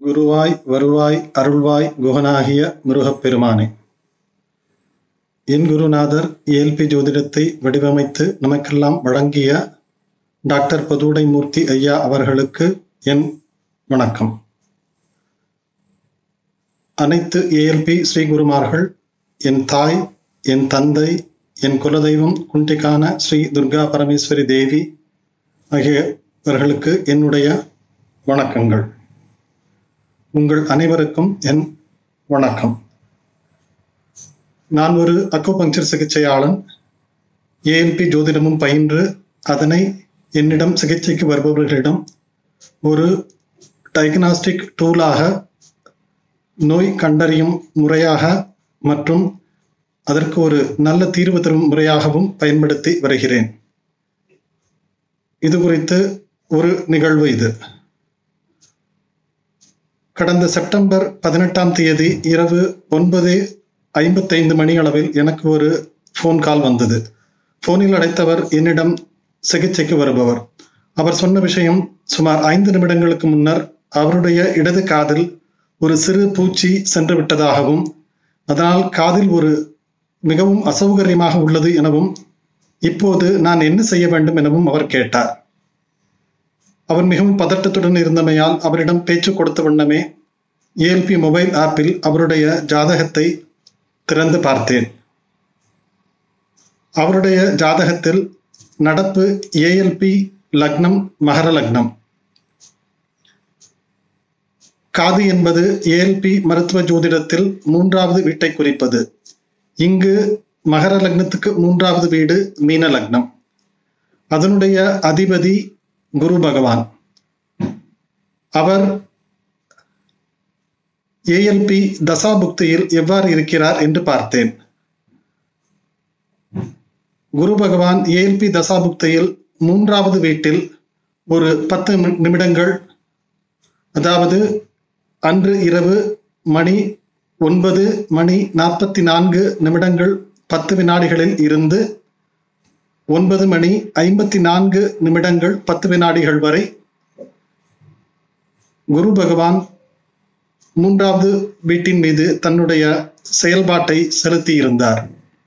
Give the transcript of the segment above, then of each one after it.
குருவாய் வருவாய் அருள்வாய் குகனாகிய முருகப்பெருமானே என் குருநாதர் ஏல்பி ஜோதிடத்தை வடிவமைத்து நமக்கெல்லாம் வழங்கிய டாக்டர் பதுடைமூர்த்தி ஐயா அவர்களுக்கு என் வணக்கம் அனைத்து ஏஎல்பி ஸ்ரீகுருமார்கள் என் தாய் என் தந்தை என் குலதெய்வம் குண்டிக்கான ஸ்ரீ துர்கா பரமேஸ்வரி தேவி ஆகியவர்களுக்கு என்னுடைய வணக்கங்கள் உங்கள் அனைவருக்கும் என் வணக்கம் நான் ஒரு அக்குபங்சர் சிகிச்சையாளன் ஏஎல்பி ஜோதிடமும் பயின்று அதனை என்னிடம் சிகிச்சைக்கு வருபவர்களிடம் ஒரு டயக்னாஸ்டிக் டூலாக நோய் கண்டறியும் முறையாக மற்றும் அதற்கு ஒரு நல்ல தீர்வு தரும் முறையாகவும் பயன்படுத்தி வருகிறேன் இது குறித்து ஒரு நிகழ்வு இது கடந்த செப்டம்பர் பதினெட்டாம் தேதி இரவு ஒன்பது ஐம்பத்தைந்து மணி அளவில் எனக்கு ஒரு ஃபோன் கால் வந்தது ஃபோனில் அடைத்தவர் என்னிடம் சிகிச்சைக்கு வருபவர் அவர் சொன்ன விஷயம் சுமார் ஐந்து நிமிடங்களுக்கு முன்னர் அவருடைய இடது காதில் ஒரு சிறு பூச்சி சென்று விட்டதாகவும் அதனால் காதில் ஒரு மிகவும் அசௌகரியமாக உள்ளது எனவும் இப்போது நான் என்ன செய்ய வேண்டும் எனவும் அவர் கேட்டார் அவர் மிகவும் பதட்டத்துடன் இருந்தமையால் அவரிடம் பேச்சு கொடுத்த வண்ணமே ஏஎல்பி மொபைல் ஆப்பில் அவருடைய ஜாதகத்தை திறந்து பார்த்தேன் அவருடைய ஜாதகத்தில் நடப்பு ஏஎல்பி லக்னம் மகர லக்னம் காது என்பது ஏஎல்பி மருத்துவ ஜோதிடத்தில் மூன்றாவது வீட்டை குறிப்பது இங்கு மகர லக்னத்துக்கு மூன்றாவது வீடு மீன லக்னம் அதனுடைய அதிபதி குரு பகவான் அவர் ஏஎல்பி தசாபுக்தியில் எவ்வாறு இருக்கிறார் என்று பார்த்தேன் குரு பகவான் ஏஎல்பி தசாபுக்தியில் மூன்றாவது வீட்டில் ஒரு பத்து நிமிடங்கள் அதாவது அன்று இரவு மணி ஒன்பது மணி நாற்பத்தி நான்கு நிமிடங்கள் பத்து வினாடிகளில் இருந்து ஒன்பது மணி ஐம்பத்தி நான்கு நிமிடங்கள் பத்து வினாடிகள் வரை குரு பகவான் மூன்றாவது வீட்டின் மீது தன்னுடைய செயல்பாட்டை செலுத்தி இருந்தார்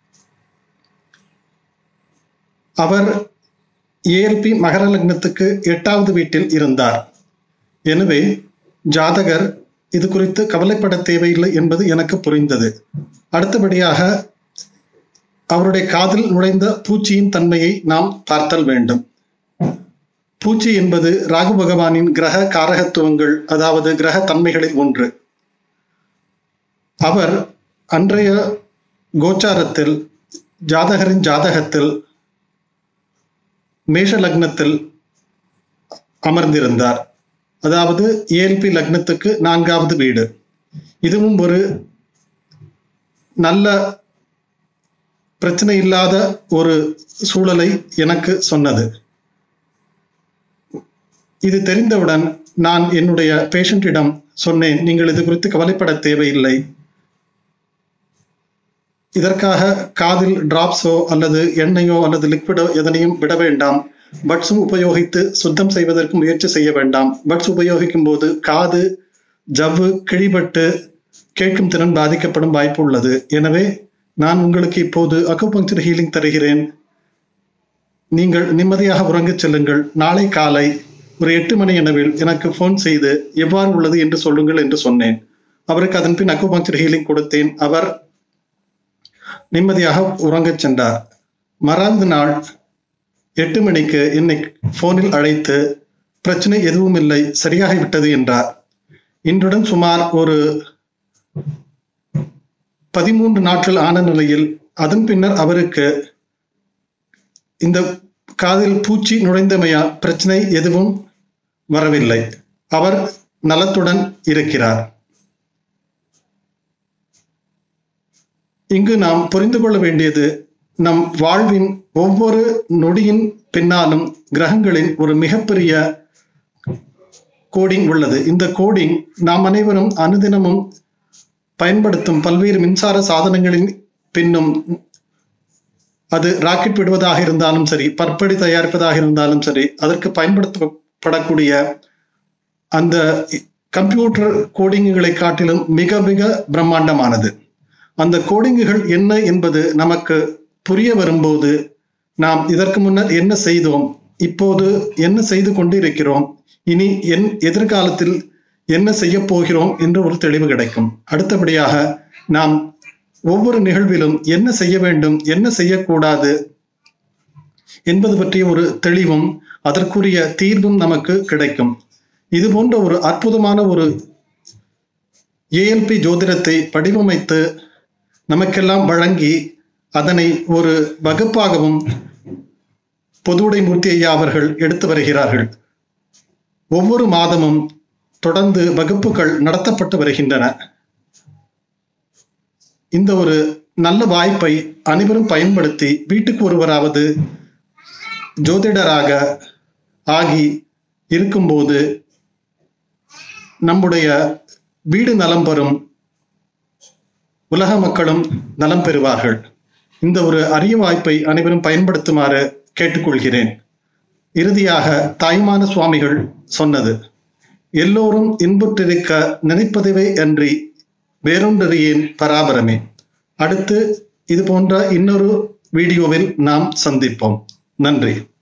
அவர் ஏஎல்பி மகர லக்னத்துக்கு எட்டாவது வீட்டில் இருந்தார் எனவே ஜாதகர் இது குறித்து கவலைப்பட தேவையில்லை என்பது எனக்கு புரிந்தது அடுத்தபடியாக அவருடைய காதில் நுழைந்த பூச்சியின் தன்மையை நாம் பார்த்தல் வேண்டும் பூச்சி என்பது ராகு பகவானின் கிரக காரகத்துவங்கள் அதாவது கிரக தன்மைகளில் ஒன்று அவர் அன்றைய கோச்சாரத்தில் ஜாதகரின் ஜாதகத்தில் மேஷ லக்னத்தில் அமர்ந்திருந்தார் அதாவது ஏஎல்பி லக்னத்துக்கு நான்காவது வீடு இதுவும் ஒரு நல்ல பிரச்சனை இல்லாத ஒரு சூழலை எனக்கு சொன்னது இது தெரிந்தவுடன் நான் என்னுடைய பேஷண்டிடம் சொன்னேன் நீங்கள் இது குறித்து கவலைப்பட தேவையில்லை இதற்காக காதில் டிராப்ஸோ அல்லது எண்ணெயோ அல்லது லிக்விடோ எதனையும் விட வேண்டாம் பட்ஸும் உபயோகித்து சுத்தம் செய்வதற்கு முயற்சி செய்ய வேண்டாம் பட்ஸ் உபயோகிக்கும் போது காது ஜவ்வு கிழிபட்டு கேட்கும் திறன் பாதிக்கப்படும் வாய்ப்பு உள்ளது எனவே நான் உங்களுக்கு இப்போது அக்குபங்சர் ஹீலிங் தருகிறேன் நீங்கள் நிம்மதியாக உறங்கச் செல்லுங்கள் நாளை காலை ஒரு எட்டு மணி அளவில் எனக்கு ஃபோன் செய்து எவ்வாறு உள்ளது என்று சொல்லுங்கள் என்று சொன்னேன் அவருக்கு அதன் பின் அக்குபங்சர் ஹீலிங் கொடுத்தேன் அவர் நிம்மதியாக உறங்கச் சென்றார் மறாவது நாள் எட்டு மணிக்கு என்னை போனில் அழைத்து பிரச்சனை எதுவும் இல்லை சரியாகிவிட்டது என்றார் இன்றுடன் சுமார் ஒரு பதிமூன்று நாட்கள் ஆன நிலையில் அதன் பின்னர் அவருக்கு இந்த காதில் பூச்சி நுழைந்தமையால் பிரச்சனை எதுவும் வரவில்லை அவர் நலத்துடன் இருக்கிறார் இங்கு நாம் புரிந்து கொள்ள வேண்டியது நம் வாழ்வின் ஒவ்வொரு நொடியின் பின்னாலும் கிரகங்களின் ஒரு மிகப்பெரிய கோடிங் உள்ளது இந்த கோடிங் நாம் அனைவரும் அனுதினமும் பயன்படுத்தும் பல்வேறு மின்சார சாதனங்களின் பின்னும் அது ராக்கெட் விடுவதாக இருந்தாலும் சரி பற்படி தயாரிப்பதாக இருந்தாலும் சரி அதற்கு பயன்படுத்தப்படக்கூடிய அந்த கம்ப்யூட்டர் கோடிங்குகளை காட்டிலும் மிக மிக பிரம்மாண்டமானது அந்த கோடிங்குகள் என்ன என்பது நமக்கு புரிய வரும்போது நாம் இதற்கு முன்னர் என்ன செய்தோம் இப்போது என்ன செய்து கொண்டிருக்கிறோம் இனி என் எதிர்காலத்தில் என்ன செய்ய போகிறோம் என்று ஒரு தெளிவு கிடைக்கும் அடுத்தபடியாக நாம் ஒவ்வொரு நிகழ்விலும் என்ன செய்ய வேண்டும் என்ன செய்யக்கூடாது என்பது பற்றிய ஒரு தெளிவும் அதற்குரிய தீர்வும் நமக்கு கிடைக்கும் இது போன்ற ஒரு அற்புதமான ஒரு ஏஎல்பி ஜோதிடத்தை வடிவமைத்து நமக்கெல்லாம் வழங்கி அதனை ஒரு வகுப்பாகவும் பொதுவுடை மூர்த்தி ஐயா அவர்கள் எடுத்து வருகிறார்கள் ஒவ்வொரு மாதமும் தொடர்ந்து வகுப்புகள் நடத்தப்பட்டு வருகின்றன இந்த ஒரு நல்ல வாய்ப்பை அனைவரும் பயன்படுத்தி வீட்டுக்கு ஒருவராவது ஜோதிடராக ஆகி இருக்கும்போது நம்முடைய வீடு நலம் பெறும் உலக மக்களும் நலம் பெறுவார்கள் இந்த ஒரு அரிய வாய்ப்பை அனைவரும் பயன்படுத்துமாறு கேட்டுக்கொள்கிறேன் இறுதியாக தாய்மான சுவாமிகள் சொன்னது எல்லோரும் இன்புற்றிருக்க நினைப்பதுவே அன்றி வேறொன்றறியேன் பராபரமே அடுத்து இது போன்ற இன்னொரு வீடியோவில் நாம் சந்திப்போம் நன்றி